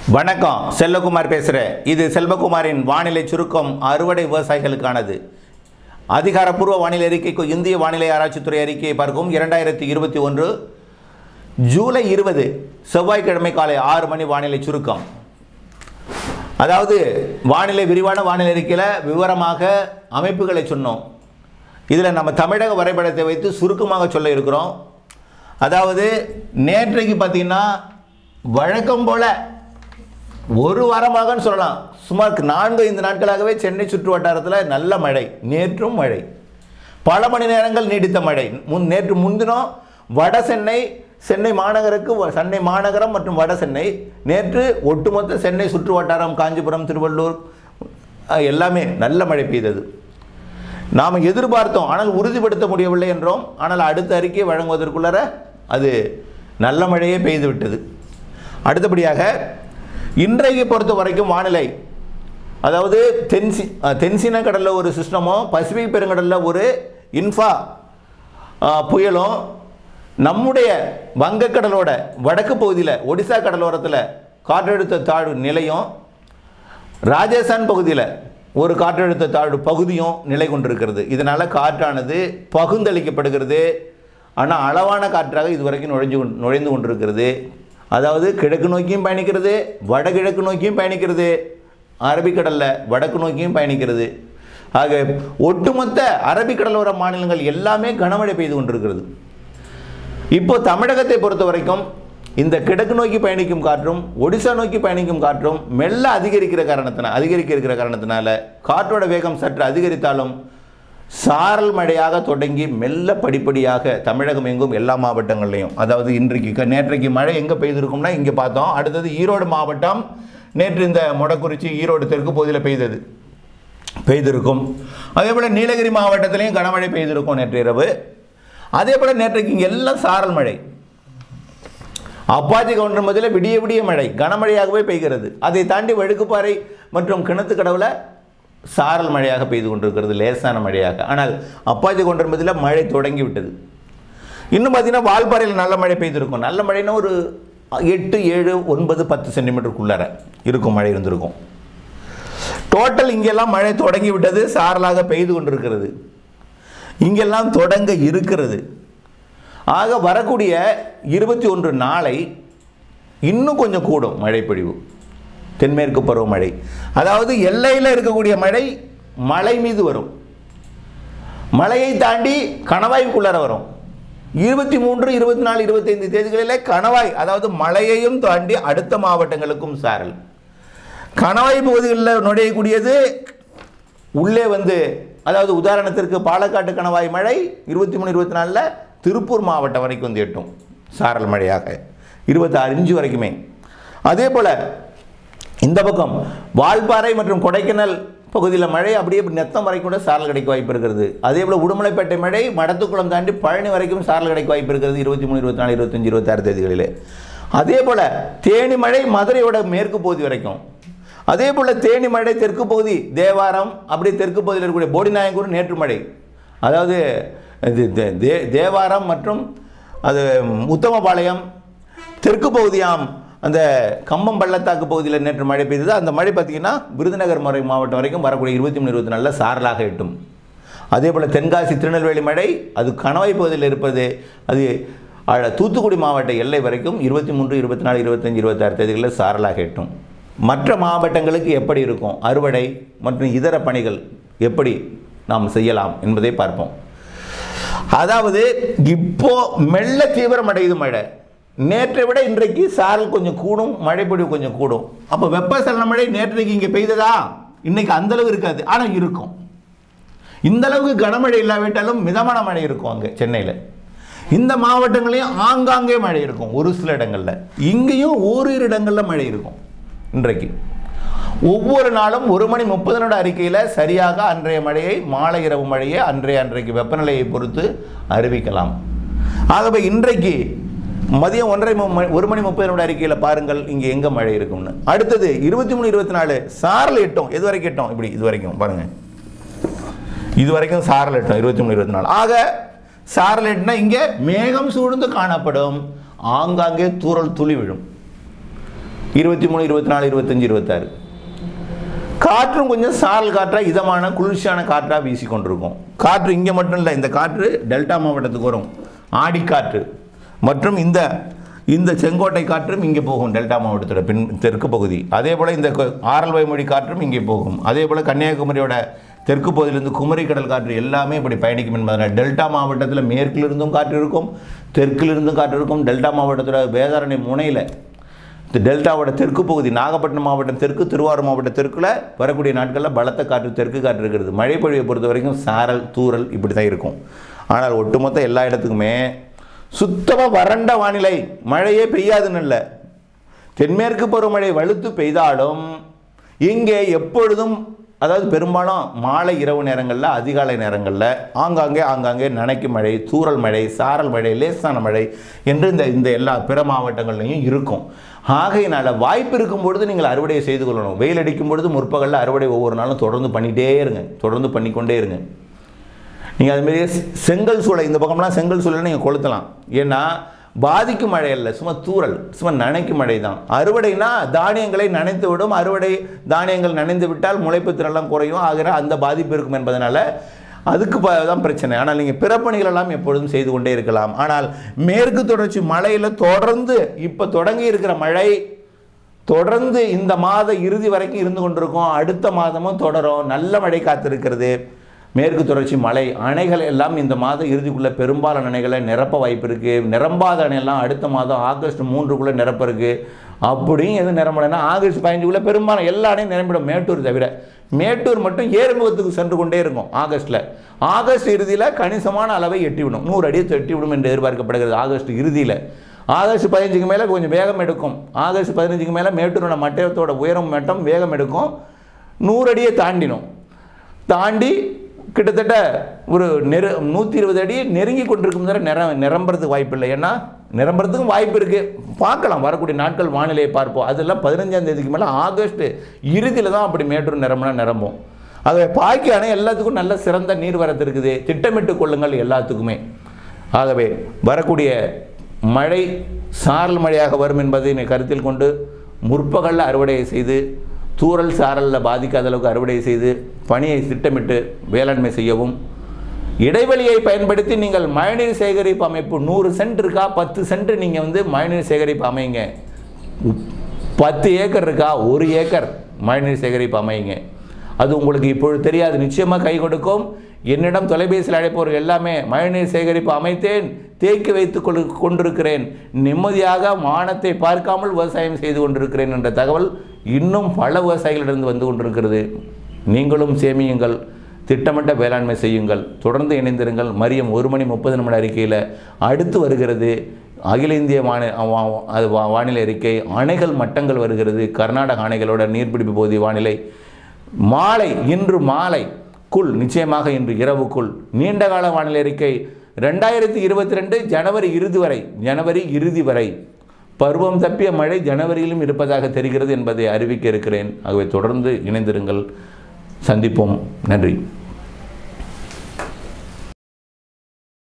வணக்கம் செல்வகுமார் பேசுகிறேன் இது செல்வகுமாரின் வானிலை சுருக்கம் அறுவடை விவசாயிகளுக்கானது அதிகாரப்பூர்வ வானிலை அறிக்கைக்கு இந்திய வானிலை ஆராய்ச்சித்துறை அறிக்கையை பார்க்கும் இரண்டாயிரத்தி இருபத்தி ஒன்று ஜூலை இருபது செவ்வாய்க்கிழமை காலை ஆறு மணி வானிலை சுருக்கம் அதாவது வானிலை விரிவான வானிலை அறிக்கையில் விவரமாக அமைப்புகளை சொன்னோம் இதில் நம்ம தமிழக வரைபடத்தை வைத்து சுருக்கமாக சொல்ல இருக்கிறோம் அதாவது நேற்றைக்கு பார்த்தீங்கன்னா வழக்கம் போல் ஒரு வாரமாகன்னு சொல்லலாம் சுமார் நான்கு ஐந்து நாட்களாகவே சென்னை சுற்று வட்டாரத்தில் நல்ல மழை நேற்றும் மழை பல மணி நேரங்கள் நீடித்த மழை முன் நேற்று முன்தினம் வட சென்னை சென்னை மாநகருக்கு வ- சென்னை மாநகரம் மற்றும் வட சென்னை நேற்று ஒட்டுமொத்த சென்னை சுற்று வட்டாரம் காஞ்சிபுரம் திருவள்ளூர் அஹ், எல்லாமே நல்ல மழை பெய்தது நாம் எதிர்பார்த்தோம் ஆனால் உறுதிப்படுத்த முடியவில்லை என்றோம் ஆனால் அடுத்த அறிக்கை வழங்குவதற்குள்ளர அது நல்ல மழையே பெய்து விட்டது அடுத்தபடியாக இன்றைக்கு பொறுத்த வரைக்கும் வானிலை அதாவது தென்சி அஹ், தென்சீன கடலில் ஒரு சிஸ்டமும் பசிபிக் பெருங்கடலில் ஒரு இன்ஃபா அஹ், புயலும் நம்முடைய வங்கக்கடலோட வடக்கு பகுதியில் ஒடிசா கடலோரத்தில் காற்றழுத்த தாழ்வு நிலையும் ராஜஸ்தான் பகுதியில் ஒரு காற்றழுத்த தாழ்வு பகுதியும் நிலை கொண்டிருக்கிறது இதனால் காற்றானது பகுந்தளிக்கப்படுகிறது ஆனால் அளவான காற்றாக இதுவரைக்கும் நுழைஞ்சு கொண்டு- நுழைந்து கொண்டிருக்கிறது அதாவது கிழக்கு நோக்கியும் பயணிக்கிறது வடகிழக்கு நோக்கியும் பயணிக்கிறது அரபிக்கடலில் வடக்கு நோக்கியும் பயணிக்கிறது ஆக ஒட்டுமொத்த அரபிக்கடலோர மாநிலங்கள் எல்லாமே கனமழை பெய்து கொண்டிருக்கிறது இப்போ தமிழகத்தை பொறுத்த வரைக்கும் இந்த கிழக்கு நோக்கி பயணிக்கும் காற்றும் ஒடிசா நோக்கி பயணிக்கும் காற்றும் மெல்ல அதிகரிக்கிற காரணத்தினால் அதிகரிக்க இருக்கிற காரணத்தினால காற்றோட வேகம் சற்று அதிகரித்தாலும் சாரல் மழையாக தொடங்கி மெல்ல படிப்படியாக தமிழகம் எங்கும் எல்லா மாவட்டங்கள்லையும் அதாவது இன்றைக்கு க- நேற்றைக்கு மழை எங்கே பெய்திருக்கும்னா இங்கே பார்த்தோம் அடுத்தது ஈரோடு மாவட்டம் நேற்று இந்த மொடக்குறிச்சி ஈரோடு தெற்கு பகுதியில் பெய்தது பெய்திருக்கும் அதே போல் நீலகிரி மாவட்டத்திலையும் கனமழை பெய்திருக்கும் நேற்று இரவு அதே போல் நேற்றைக்கு இங்கே எல்லாம் சாரல் மழை அப்பாச்சி கவுண்டர் மதியில் விடிய விடிய மழை கனமழையாகவே பெய்கிறது அதை தாண்டி வழுக்குப்பாறை மற்றும் கிணத்து கடவுல சாரல் மழையாக பெய்து கொண்டிருக்கிறது லேசான மழையாக ஆனால் அப்பாச்சி கவுண்டர் மதியில் மழை தொடங்கி விட்டது இன்னும் பார்த்தீங்கன்னா வால்பாறையில் நல்ல மழை பெய்திருக்கும் நல்ல மழைன்னா ஒரு எட்டு ஏழு ஒன்பது பத்து சென்டிமீட்டருக்குள்ளார இருக்கும் மழை இருந்திருக்கும் டோட்டல் இங்கெல்லாம் மழை தொடங்கி விட்டது சாரலாக பெய்து கொண்டிருக்கிறது இங்கெல்லாம் தொடங்க இருக்கிறது ஆக வரக்கூடிய இருபத்தி ஒன்று நாளை இன்னும் கொஞ்சம் கூடும் மழைப்பொழிவு தென்மேற்கு பருவமழை அதாவது எல்லையில் இருக்கக்கூடிய மழை மலை மீது வரும் மலையை தாண்டி கணவாய்க்குள்ளார வரும் இருபத்தி மூன்று இருபத்தி நாலு இருபத்தைந்து தேதிகளிலே கணவாய் அதாவது மலையையும் தாண்டி அடுத்த மாவட்டங்களுக்கும் சாரல் கணவாய் பகுதிகளில் நுழையக்கூடியது உள்ளே வந்து அதாவது உதாரணத்திற்கு பாலக்காட்டு கணவாய் மழை இருபத்தி மூணு இருபத்தி நாலில் திருப்பூர் மாவட்டம் வரைக்கும் வந்து எட்டும் சாரல் மழையாக இருபத்தாறு இன்ச்சு வரைக்குமே அதே போல் இந்த பக்கம் வால்பாறை மற்றும் கொடைக்கானல் பகுதியில் மழை அப்படியே நெத்தம் வரைக்கும் கூட சாரல் கிடைக்க வாய்ப்பு இருக்கிறது அதே போல் உடுமலைப்பேட்டை மழை மடத்துக்குளம் தாண்டி பழனி வரைக்கும் சாரல் கிடைக்க வாய்ப்பு இருக்கிறது இருபத்தி மூணு இருபத்தி நாலு இருபத்தஞ்சு இருபத்தாறு தேதிகளிலே அதே போல் தேனி மழை மதுரையோட மேற்கு பகுதி வரைக்கும் அதே போல் தேனி மழை தெற்கு பகுதி தேவாரம் அப்படி தெற்கு பகுதியில் இருக்கக்கூடிய போடிநாயக்கூர் நேற்று மழை அதாவது இது தே- தே- தேவாரம் மற்றும் அது உத்தமபாளையம் தெற்கு பகுதியாம் அந்த கம்பம் பள்ளத்தாக்கு பகுதியில் நேற்று மழை பெய்தது அந்த மழை பார்த்தீங்கன்னா விருதுநகர் முறை மாவட்டம் வரைக்கும் வரக்கூடிய இருபத்தி மூணு இருபத்தி நாலில் சாரலாக எட்டும் அதே போல் தென்காசி திருநெல்வேலி மழை அது கணவாய் பகுதியில் இருப்பது அது அழ- தூத்துக்குடி மாவட்ட எல்லை வரைக்கும் இருபத்தி மூன்று இருபத்தி நாலு இருபத்தஞ்சி இருபத்தாறு தேதிகளில் சாரலாக எட்டும் மற்ற மாவட்டங்களுக்கு எப்படி இருக்கும் அறுவடை மற்றும் இதர பணிகள் எப்படி நாம் செய்யலாம் என்பதை பார்ப்போம் அதாவது இப்போ மெல்ல தீவிரமடையுது மழை நேற்றை விட இன்றைக்கு சாரல் கொஞ்சம் கூடும் மழைப்பொழிவு கொஞ்சம் கூடும் அப்போ வெப்பசலன மழை நேற்றைக்கு இங்கே பெய்ததா இன்னைக்கு அந்த அளவு இருக்காது ஆனால் இருக்கும் இந்த அளவுக்கு கனமழை இல்லாவிட்டாலும் மிதமான மழை இருக்கும் அங்கே சென்னையில் இந்த மாவட்டங்களையும் ஆங்காங்கே மழை இருக்கும் ஒரு சில இடங்களில் இங்கேயும் ஓரிரு இடங்களில் மழை இருக்கும் இன்றைக்கு ஒவ்வொரு நாளும் ஒரு மணி முப்பது நிமிட அறிக்கையில் சரியாக அன்றைய மழையை மாலை இரவு மழையை அன்றைய அன்றைக்கு வெப்பநிலையை பொறுத்து அறிவிக்கலாம் ஆகவே இன்றைக்கு மதியம் ஒன்றரை மு- மணி- ஒரு மணி முப்பது நிமிட அறிக்கையில் பாருங்கள் இங்கே எங்கே மழை இருக்கும்னு அடுத்தது இருபத்தி மூணு இருபத்தி நாலு சாரல் எட்டும் எது வரைக்கும் எட்டும் இப்படி இது வரைக்கும் பாருங்கள் இது வரைக்கும் சாரல் எட்டும் இருபத்தி மூணு இருபத்தி நாலு ஆக சாரல் எட்டுனா இங்கே மேகம் சூழ்ந்து காணப்படும் ஆங்காங்கே தூறல் துளி விழும் இருபத்தி மூணு இருபத்தி நாலு இருபத்தஞ்சு இருபத்தாறு காற்றும் கொஞ்சம் சாரல் காற்றா இதமான குளிர்ச்சியான காற்றா வீசி கொண்டிருக்கும் காற்று இங்கே மட்டும் இல்லை இந்த காற்று டெல்டா மாவட்டத்துக்கு வரும் ஆடிக்காற்று மற்றும் இந்த இந்த செங்கோட்டை காற்றும் இங்கே போகும் டெல்டா மாவட்டத்தோட பின் தெற்கு பகுதி அதே போல் இந்த கொ- ஆரல்வாய் மொழி காற்றும் இங்கே போகும் அதே போல் கன்னியாகுமரியோட தெற்கு பகுதியிலிருந்து குமரி கடல் காற்று எல்லாமே இப்படி பயணிக்கும் என்பதனால் டெல்டா மாவட்டத்தில் மேற்கிலிருந்தும் காற்று இருக்கும் தெற்கிலிருந்தும் காற்று இருக்கும் டெல்டா மாவட்டத்தோட வேதாரணை முனையில் இந்த டெல்டாவோட தெற்கு பகுதி நாகப்பட்டினம் மாவட்டம் தெற்கு திருவாரூர் மாவட்டம் தெற்குல வரக்கூடிய நாட்களில் பலத்த காற்று தெற்கு காற்று இருக்கிறது மழை பொழிவை பொறுத்த வரைக்கும் சாரல் தூறல் இப்படி தான் இருக்கும் ஆனால் ஒட்டுமொத்த எல்லா இடத்துக்குமே சுத்தமாக வறண்ட வானிலை மழையே பெய்யாதுன்னு இல்லை தென்மேற்கு பருவமழை வலுத்து பெய்தாலும் இங்கே எப்பொழுதும் அதாவது பெரும்பாலும் மாலை இரவு நேரங்களில் அதிகாலை நேரங்களில் ஆங்காங்கே ஆங்காங்கே நனைக்கும் மழை தூறல் மழை சாரல் மழை லேசான மழை என்று இந்த இந்த எல்லா பிற மாவட்டங்கள்லையும் இருக்கும் ஆகையினால வாய்ப்பு இருக்கும் பொழுது நீங்கள் அறுவடையை செய்து கொள்ளணும் வெயில் அடிக்கும் பொழுது முற்பகலில் அறுவடை ஒவ்வொரு நாளும் தொடர்ந்து பண்ணிகிட்டே இருங்க தொடர்ந்து பண்ணிக்கொண்டே இருங்க நீங்கள் அதுமாரி செங்கல் சூளை இந்த பக்கம்லாம் செங்கல் சூளை நீங்கள் கொளுத்தலாம் ஏன்னா பாதிக்கும் மழை இல்லை சும்மா தூறல் சும்மா நனைக்கும் மழை தான் அறுவடைனா தானியங்களை நனைத்து விடும் அறுவடை தானியங்கள் நனைந்து விட்டால் முளைப்பு திறலாம் குறையும் ஆகிற அந்த பாதிப்பு இருக்கும் என்பதனால அதுக்கு ப- தான் பிரச்சனை ஆனால் நீங்கள் பிறப்பணிகள் எல்லாம் எப்பொழுதும் செய்து கொண்டே இருக்கலாம் ஆனால் மேற்கு தொடர்ச்சி மழையில் தொடர்ந்து இப்போ தொடங்கி இருக்கிற மழை தொடர்ந்து இந்த மாத இறுதி வரைக்கும் இருந்து கொண்டிருக்கும் அடுத்த மாதமும் தொடரும் நல்ல மழை காத்திருக்கிறது மேற்கு தொடர்ச்சி மலை அணைகள் எல்லாம் இந்த மாத இறுதிக்குள்ளே பெரும்பாலான அணைகளை நிரப்ப வாய்ப்பு இருக்குது நிரம்பாத அணையெல்லாம் அடுத்த மாதம் ஆகஸ்ட் மூன்றுக்குள்ளே நிரப்ப இருக்கு அப்படியும் எதுவும் நிரம்பலைன்னா ஆகஸ்ட் பதினஞ்சுக்குள்ளே பெரும்பாலும் எல்லா அணையும் நிரம்பிடும் மேட்டூர் தவிர மேட்டூர் மட்டும் ஏறுமுகத்துக்கு சென்று கொண்டே இருக்கும் ஆகஸ்ட்டில் ஆகஸ்ட் இறுதியில் கணிசமான அளவை எட்டிவிடும் நூறு அடியை எட்டிவிடும் என்று எதிர்பார்க்கப்படுகிறது ஆகஸ்ட் இறுதியில் ஆகஸ்ட் பதினஞ்சுக்கு மேலே கொஞ்சம் வேகம் எடுக்கும் ஆகஸ்ட் பதினஞ்சுக்கு மேலே மேட்டூரோட மட்டத்தோட உயரம் மட்டம் வேகம் எடுக்கும் நூறு அடியை தாண்டிடும் தாண்டி கிட்டத்தட்ட ஒரு நெரு நூற்றி இருபது அடி நெருங்கி கொண்டிருக்கும் தவிர நிற நிரம்புறதுக்கு வாய்ப்பு இல்லை ஏன்னா நிரம்புறதுக்கும் வாய்ப்பு இருக்குது பார்க்கலாம் வரக்கூடிய நாட்கள் வானிலையை பார்ப்போம் அதெல்லாம் பதினஞ்சாம் தேதிக்கு மேலே ஆகஸ்ட் இறுதியில் தான் அப்படி மேட்டூர் நிரம்பினா நிரம்பும் ஆகவே பாக்கி அணை எல்லாத்துக்கும் நல்ல சிறந்த நீர்வரத்து இருக்குது திட்டமிட்டு கொள்ளுங்கள் எல்லாத்துக்குமே ஆகவே வரக்கூடிய மழை சாரல் மழையாக வரும் என்பதை நீ கருத்தில் கொண்டு முற்பகலில் அறுவடை செய்து தூறல் சாரலில் பாதிக்காத அளவுக்கு அறுவடை செய்து பணியை திட்டமிட்டு வேளாண்மை செய்யவும் இடைவெளியை பயன்படுத்தி நீங்கள் மழைநீர் சேகரிப்பு அமைப்பு நூறு சென்ட் இருக்கா பத்து சென்ட் நீங்கள் வந்து மழைநீர் சேகரிப்பு அமைங்க பத்து ஏக்கர் இருக்கா ஒரு ஏக்கர் மழைநீர் சேகரிப்பு அமைங்க அது உங்களுக்கு இப்பொழுது தெரியாது நிச்சயமாக கை கொடுக்கும் என்னிடம் தொலைபேசியில் அழைப்பவர்கள் எல்லாமே மழைநீர் சேகரிப்பு அமைத்தேன் தேக்கி வைத்து கொண்டு கொண்டிருக்கிறேன் நிம்மதியாக வானத்தை பார்க்காமல் விவசாயம் செய்து கொண்டிருக்கிறேன் என்ற தகவல் இன்னும் பல விவசாயிகளிடம் வந்து கொண்டிருக்கிறது நீங்களும் சேமியுங்கள் திட்டமிட்ட வேளாண்மை செய்யுங்கள் தொடர்ந்து இணைந்திருங்கள் மரியம் ஒரு மணி முப்பது நிமிட அறிக்கையில் அடுத்து வருகிறது அகில இந்திய வானி வா- அது வா- வானிலை அறிக்கை அணைகள் மட்டங்கள் வருகிறது கர்நாடக அணைகளோட நீர்பிடிப்பு பகுதி வானிலை மாலை இன்று மாலை குள் நிச்சயமாக இன்று இரவுக்குள் நீண்டகால வானிலை அறிக்கை ரெண்டாயிரத்தி இருபத்தி ரெண்டு ஜனவரி இறுதி வரை ஜனவரி இறுதி வரை பருவம் தப்பிய மழை ஜனவரியிலும் இருப்பதாக தெரிகிறது என்பதை அறிவிக்க இருக்கிறேன் ஆகவே தொடர்ந்து இணைந்திருங்கள் சந்திப்போம் நன்றி